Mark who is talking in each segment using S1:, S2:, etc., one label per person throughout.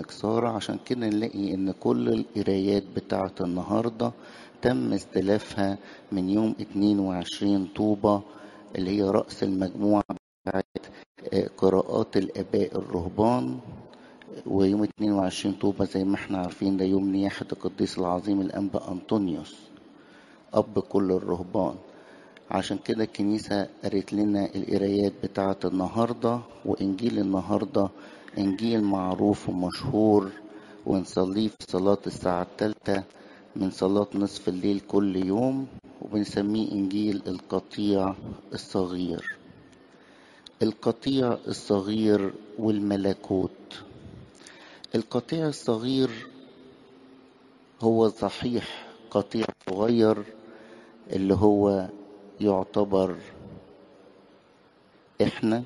S1: السنكسارة عشان كده نلاقي ان كل القرايات بتاعة النهاردة تم استلافها من يوم 22 طوبة اللي هي رأس المجموعة بتاعت قراءات الآباء الرهبان ويوم 22 طوبة زي ما احنا عارفين ده يوم نياحة القديس العظيم الأنبا أنطونيوس أب كل الرهبان عشان كده الكنيسة قريت لنا القرايات بتاعة النهاردة وإنجيل النهاردة إنجيل معروف ومشهور ونصليه في صلاة الساعة الثالثة من صلاة نصف الليل كل يوم وبنسميه إنجيل القطيع الصغير القطيع الصغير والملكوت القطيع الصغير هو صحيح قطيع صغير اللي هو يعتبر احنا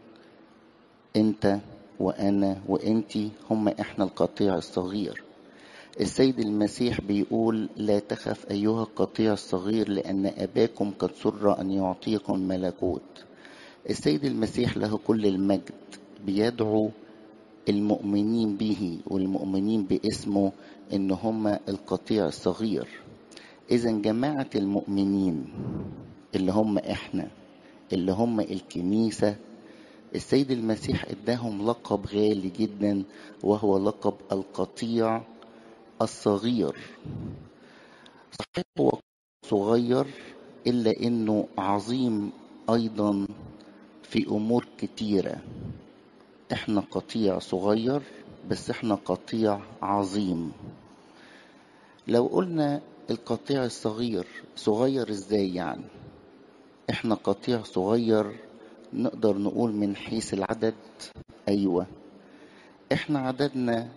S1: انت وانا وانتي هم احنا القطيع الصغير السيد المسيح بيقول لا تخف ايها القطيع الصغير لان اباكم قد سر ان يعطيكم ملكوت السيد المسيح له كل المجد بيدعو المؤمنين به والمؤمنين باسمه ان هم القطيع الصغير اذا جماعه المؤمنين اللي هم احنا اللي هم الكنيسه السيد المسيح اداهم لقب غالي جدا وهو لقب القطيع الصغير صحيح هو صغير الا انه عظيم ايضا في امور كتيره احنا قطيع صغير بس احنا قطيع عظيم لو قلنا القطيع الصغير صغير ازاي يعني احنا قطيع صغير نقدر نقول من حيث العدد ايوه احنا عددنا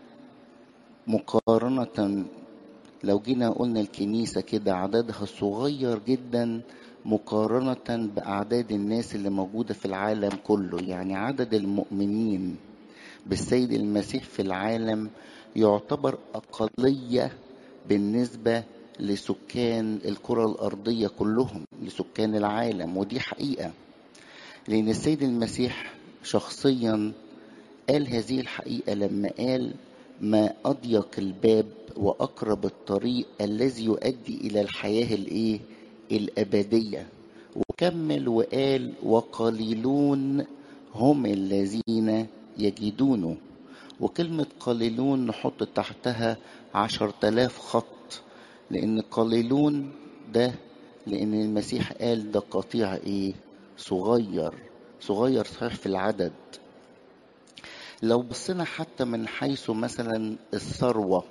S1: مقارنة لو جينا قلنا الكنيسة كده عددها صغير جدا مقارنة بأعداد الناس اللي موجودة في العالم كله يعني عدد المؤمنين بالسيد المسيح في العالم يعتبر أقلية بالنسبة لسكان الكرة الأرضية كلهم لسكان العالم ودي حقيقة لأن السيد المسيح شخصيا قال هذه الحقيقة لما قال ما أضيق الباب وأقرب الطريق الذي يؤدي إلى الحياة الإيه؟ الأبدية وكمل وقال وقليلون هم الذين يجدونه وكلمة قليلون نحط تحتها عشر تلاف خط لأن قليلون ده لأن المسيح قال ده قطيع إيه صغير صغير صحيح في العدد لو بصينا حتى من حيث مثلا الثروة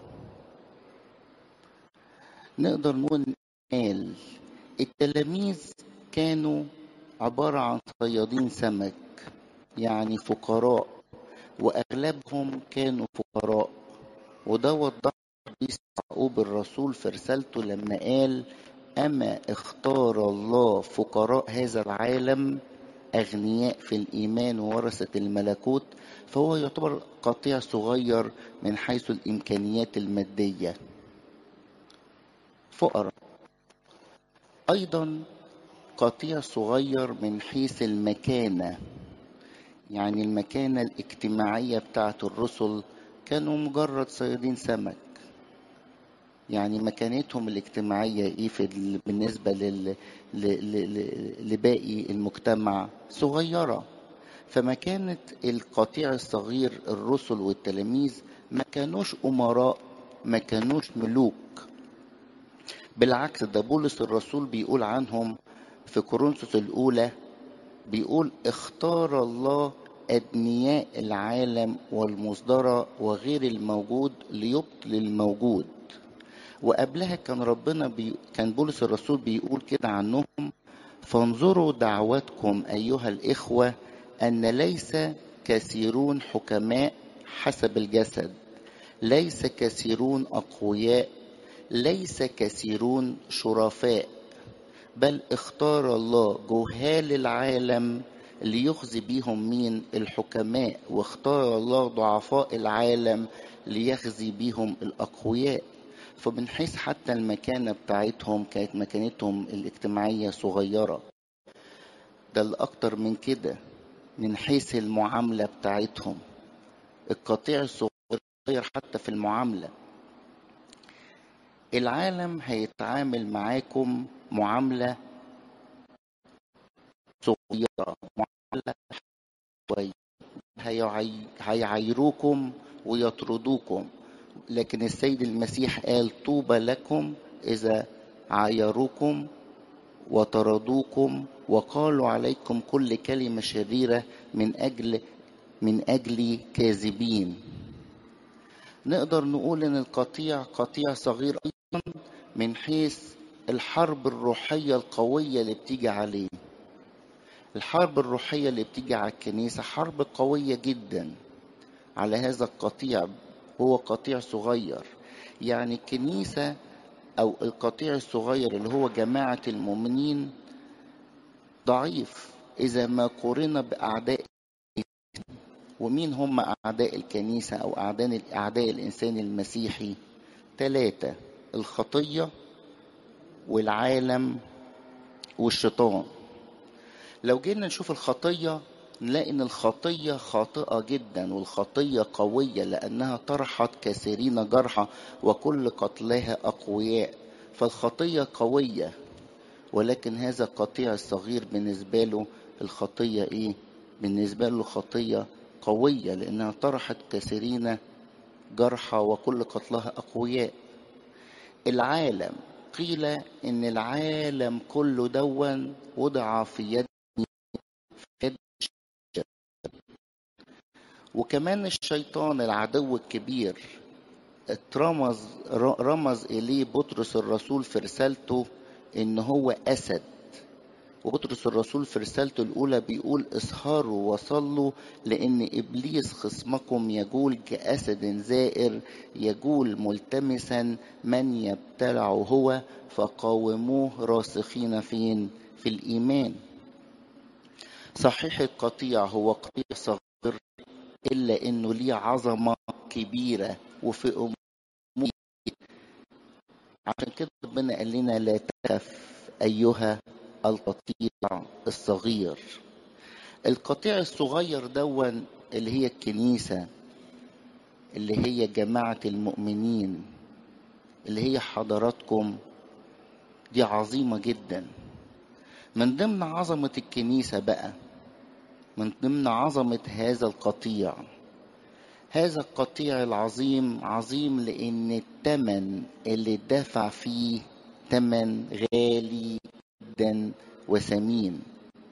S1: نقدر نقول قال التلاميذ كانوا عبارة عن صيادين سمك يعني فقراء وأغلبهم كانوا فقراء وده وضح يعقوب الرسول في رسالته لما قال أما اختار الله فقراء هذا العالم أغنياء في الإيمان وورثة الملكوت فهو يعتبر قطيع صغير من حيث الإمكانيات المادية فقراء أيضا قطيع صغير من حيث المكانة يعني المكانة الاجتماعية بتاعة الرسل كانوا مجرد صيادين سمك يعني مكانتهم الاجتماعية ايه في ال... بالنسبة لل... ل... ل... لباقي المجتمع صغيرة فمكانة القطيع الصغير الرسل والتلاميذ ما كانوش أمراء ما كانوش ملوك بالعكس ده بولس الرسول بيقول عنهم في كورنثوس الأولى بيقول اختار الله أدنياء العالم والمصدرة وغير الموجود ليبطل الموجود وقبلها كان ربنا بي... كان بولس الرسول بيقول كده عنهم فانظروا دعوتكم أيها الإخوة أن ليس كثيرون حكماء حسب الجسد ليس كثيرون أقوياء ليس كثيرون شرفاء بل اختار الله جهال العالم ليخزي بيهم مين الحكماء واختار الله ضعفاء العالم ليخزي بيهم الأقوياء فمن حيث حتى المكانة بتاعتهم كانت مكانتهم الاجتماعية صغيرة ده الأكتر من كده من حيث المعاملة بتاعتهم القطيع الصغير صغير حتى في المعاملة العالم هيتعامل معاكم معاملة صغيرة معاملة شوية هيعي... هيعايروكم ويطردوكم لكن السيد المسيح قال طوبى لكم إذا عايروكم وطردوكم وقالوا عليكم كل كلمة شريرة من أجل من أجل كاذبين نقدر نقول إن القطيع قطيع صغير أيضا من حيث الحرب الروحية القوية اللي بتيجي عليه الحرب الروحية اللي بتيجي على الكنيسة حرب قوية جدا على هذا القطيع هو قطيع صغير يعني الكنيسة أو القطيع الصغير اللي هو جماعة المؤمنين ضعيف إذا ما قورن بأعداء ومين هم أعداء الكنيسة أو أعداء أعداء الإنسان المسيحي ثلاثة الخطية والعالم والشيطان لو جينا نشوف الخطية نلاقي إن الخطية خاطئة جدا والخطية قوية لأنها طرحت كثيرين جرحى وكل قتلاها أقوياء فالخطية قوية ولكن هذا القطيع الصغير بالنسبة له الخطية إيه؟ بالنسبة له خطية قوية لأنها طرحت كثيرين جرحى وكل قتلها أقوياء العالم قيل إن العالم كله دون وضع في يد في يد وكمان الشيطان العدو الكبير اترمز رمز إليه بطرس الرسول في رسالته إن هو أسد وبطرس الرسول في رسالته الأولى بيقول اسهروا وصلوا لأن إبليس خصمكم يجول كأسد زائر يجول ملتمسا من يبتلعه هو فقاوموه راسخين فين في الإيمان صحيح القطيع هو قطيع صغير إلا إنه ليه عظمة كبيرة وفي أمور عشان كده ربنا قال لنا لا تخف أيها القطيع الصغير القطيع الصغير دون اللي هي الكنيسة اللي هي جماعة المؤمنين اللي هي حضراتكم دي عظيمة جدا من ضمن عظمة الكنيسة بقى من ضمن عظمة هذا القطيع هذا القطيع العظيم عظيم لأن التمن اللي اتدفع فيه تمن غالي جدا وثمين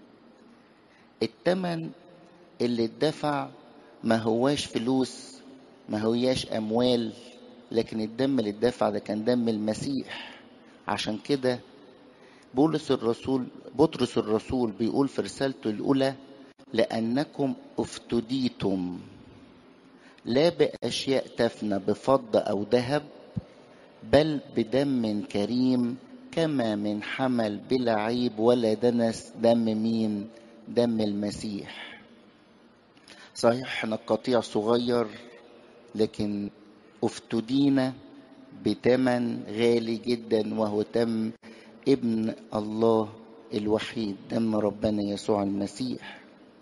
S1: التمن اللي اتدفع ما هواش فلوس ما هواش أموال لكن الدم اللي اتدفع ده كان دم المسيح عشان كده بولس الرسول بطرس الرسول بيقول في رسالته الأولى لأنكم افتديتم لا بأشياء تفنى بفضة أو ذهب بل بدم كريم كما من حمل بلا عيب ولا دنس دم مين دم المسيح صحيح احنا قطيع صغير لكن افتدينا بتمن غالي جدا وهو تم ابن الله الوحيد دم ربنا يسوع المسيح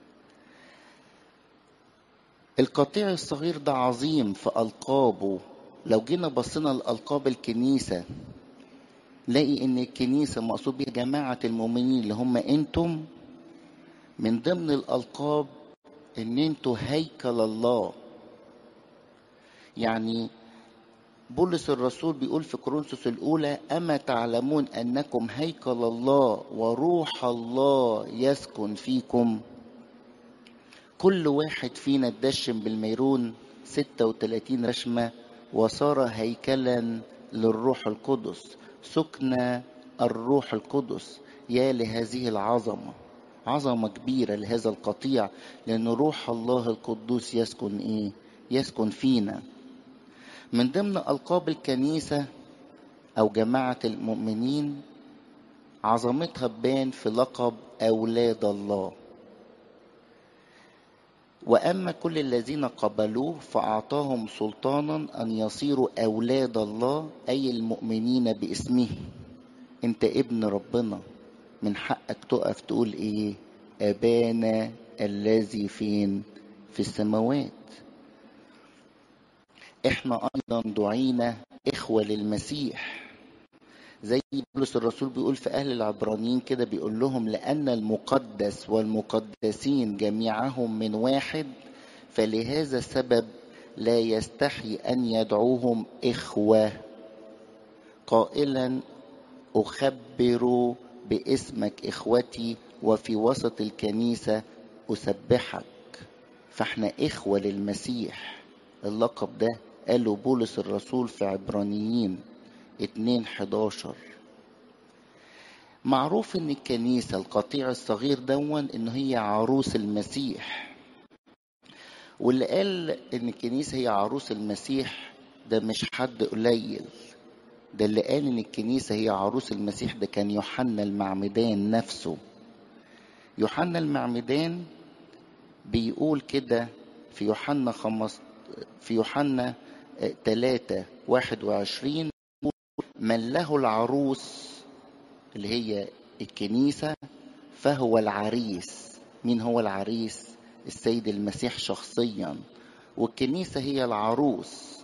S1: القطيع الصغير ده عظيم في ألقابه لو جينا بصينا لألقاب الكنيسة نلاقي إن الكنيسة مقصود بها جماعة المؤمنين اللي هم أنتم من ضمن الألقاب إن أنتوا هيكل الله يعني بولس الرسول بيقول في كورنثوس الأولى أما تعلمون أنكم هيكل الله وروح الله يسكن فيكم كل واحد فينا اتدشم بالميرون 36 رشمة وصار هيكلا للروح القدس سكن الروح القدس يا لهذه العظمة عظمة كبيرة لهذا القطيع لأن روح الله القدوس يسكن إيه؟ يسكن فينا من ضمن ألقاب الكنيسة أو جماعة المؤمنين عظمتها تبان في لقب أولاد الله واما كل الذين قبلوه فاعطاهم سلطانا ان يصيروا اولاد الله اي المؤمنين باسمه انت ابن ربنا من حقك تقف تقول ايه ابانا الذي فين في السماوات احنا ايضا دعينا اخوة للمسيح زي بولس الرسول بيقول في اهل العبرانيين كده بيقول لهم لان المقدس والمقدسين جميعهم من واحد فلهذا السبب لا يستحي ان يدعوهم اخوه قائلا اخبر باسمك اخوتي وفي وسط الكنيسه اسبحك فاحنا اخوه للمسيح اللقب ده قاله بولس الرسول في عبرانيين 2 11 معروف ان الكنيسة القطيع الصغير دون ان هي عروس المسيح واللي قال ان الكنيسة هي عروس المسيح ده مش حد قليل ده اللي قال ان الكنيسة هي عروس المسيح ده كان يوحنا المعمدان نفسه يوحنا المعمدان بيقول كده في يوحنا خمس في يوحنا تلاتة واحد وعشرين من له العروس اللي هي الكنيسة فهو العريس مين هو العريس السيد المسيح شخصيا والكنيسة هي العروس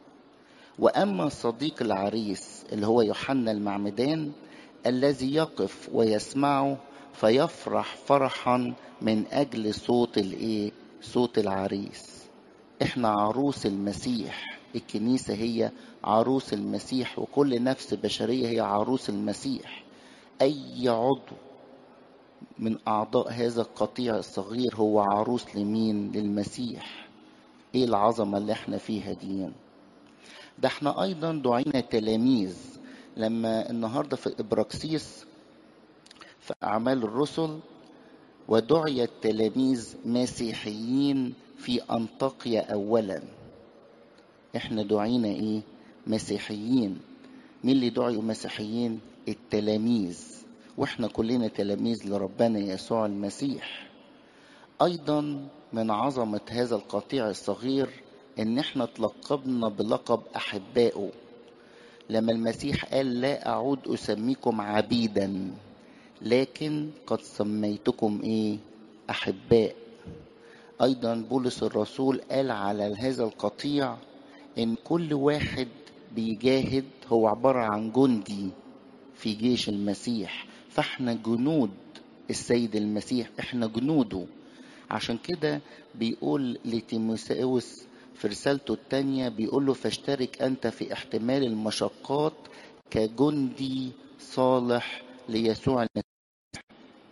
S1: وأما صديق العريس اللي هو يوحنا المعمدان الذي يقف ويسمعه فيفرح فرحا من أجل صوت الإيه؟ صوت العريس إحنا عروس المسيح الكنيسة هي عروس المسيح وكل نفس بشرية هي عروس المسيح أي عضو من أعضاء هذا القطيع الصغير هو عروس لمين للمسيح إيه العظمة اللي احنا فيها دي ده احنا أيضا دعينا تلاميذ لما النهاردة في إبراكسيس في أعمال الرسل ودعي التلاميذ مسيحيين في أنطاقيا أولاً احنا دعينا ايه مسيحيين مين اللي دعيوا مسيحيين التلاميذ واحنا كلنا تلاميذ لربنا يسوع المسيح ايضا من عظمة هذا القطيع الصغير ان احنا تلقبنا بلقب احبائه لما المسيح قال لا اعود اسميكم عبيدا لكن قد سميتكم ايه احباء ايضا بولس الرسول قال على هذا القطيع ان كل واحد بيجاهد هو عبارة عن جندي في جيش المسيح فاحنا جنود السيد المسيح احنا جنوده عشان كده بيقول لتيموساوس في رسالته التانية بيقول له فاشترك أنت في احتمال المشقات كجندي صالح ليسوع المسيح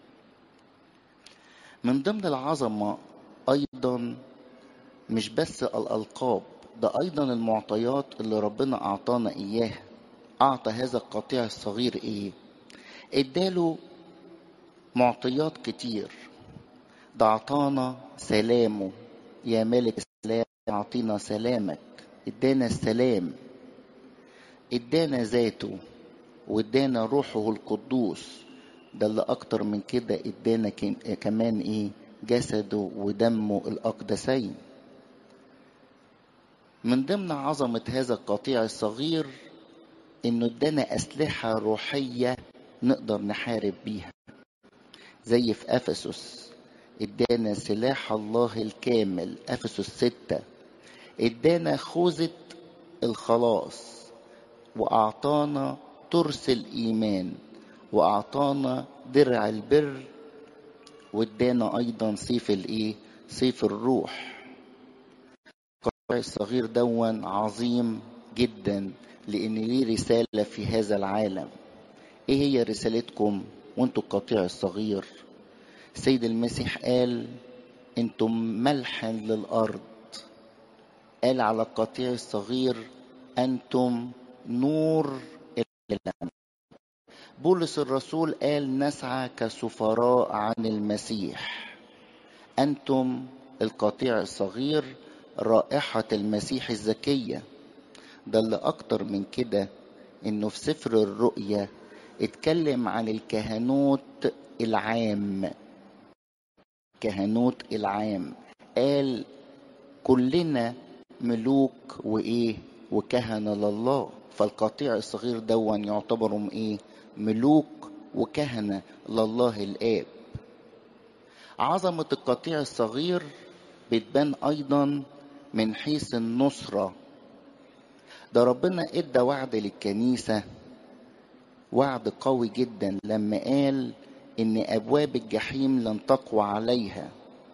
S1: من ضمن العظمة أيضا مش بس الألقاب ده أيضا المعطيات اللي ربنا أعطانا إياها أعطى هذا القطيع الصغير إيه اداله معطيات كتير ده أعطانا سلامه يا ملك السلام أعطينا سلامك ادانا السلام ادانا ذاته وادانا روحه القدوس ده اللي أكتر من كده ادانا كمان إيه جسده ودمه الأقدسين من ضمن عظمة هذا القطيع الصغير انه ادانا اسلحة روحية نقدر نحارب بيها زي في افسس ادانا سلاح الله الكامل افسس ستة ادانا خوذة الخلاص واعطانا ترس الايمان واعطانا درع البر وادانا ايضا سيف الايه سيف الروح القطيع الصغير دون عظيم جدا لان ليه رساله في هذا العالم ايه هي رسالتكم وانتوا القطيع الصغير سيد المسيح قال انتم ملحا للارض قال على القطيع الصغير انتم نور العالم بولس الرسول قال نسعى كسفراء عن المسيح انتم القطيع الصغير رائحة المسيح الزكية ده اللي أكتر من كده إنه في سفر الرؤيا اتكلم عن الكهنوت العام كهنوت العام قال كلنا ملوك وإيه وكهنة لله فالقطيع الصغير دون يعتبروا إيه ملوك وكهنة لله الآب عظمة القطيع الصغير بتبان أيضا من حيث النصرة ده ربنا ادى وعد للكنيسة وعد قوي جدا لما قال ان ابواب الجحيم لن تقوى عليها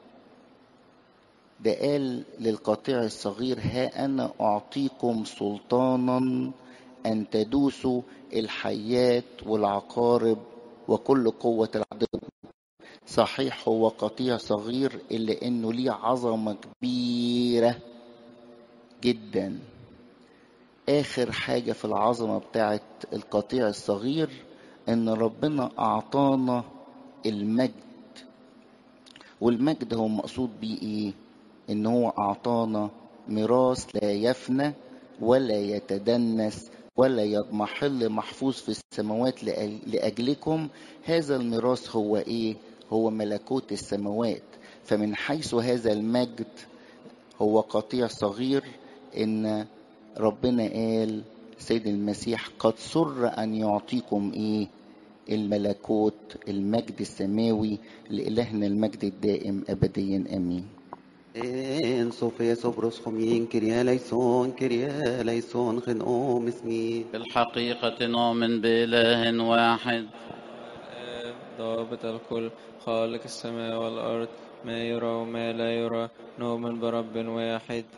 S1: ده قال للقطيع الصغير ها انا اعطيكم سلطانا ان تدوسوا الحيات والعقارب وكل قوة العدو صحيح هو قطيع صغير الا انه ليه عظمة كبيرة جدا اخر حاجة في العظمة بتاعت القطيع الصغير ان ربنا اعطانا المجد والمجد هو مقصود بيه ايه ان هو اعطانا ميراث لا يفنى ولا يتدنس ولا يضمحل محفوظ في السماوات لأ- لاجلكم هذا الميراث هو ايه هو ملكوت السماوات فمن حيث هذا المجد هو قطيع صغير ان ربنا قال سيد المسيح قد سر ان يعطيكم ايه الملكوت المجد السماوي لإلهنا المجد الدائم أبديا آمين
S2: En Sofia Sobros Homin, Kyria Leison, Kyria Leison, Genom اسمي
S3: في الحقيقة نؤمن بإله واحد
S4: الآب ضابط الكل خالق السماء والأرض ما يرى وما لا يرى نؤمن برب واحد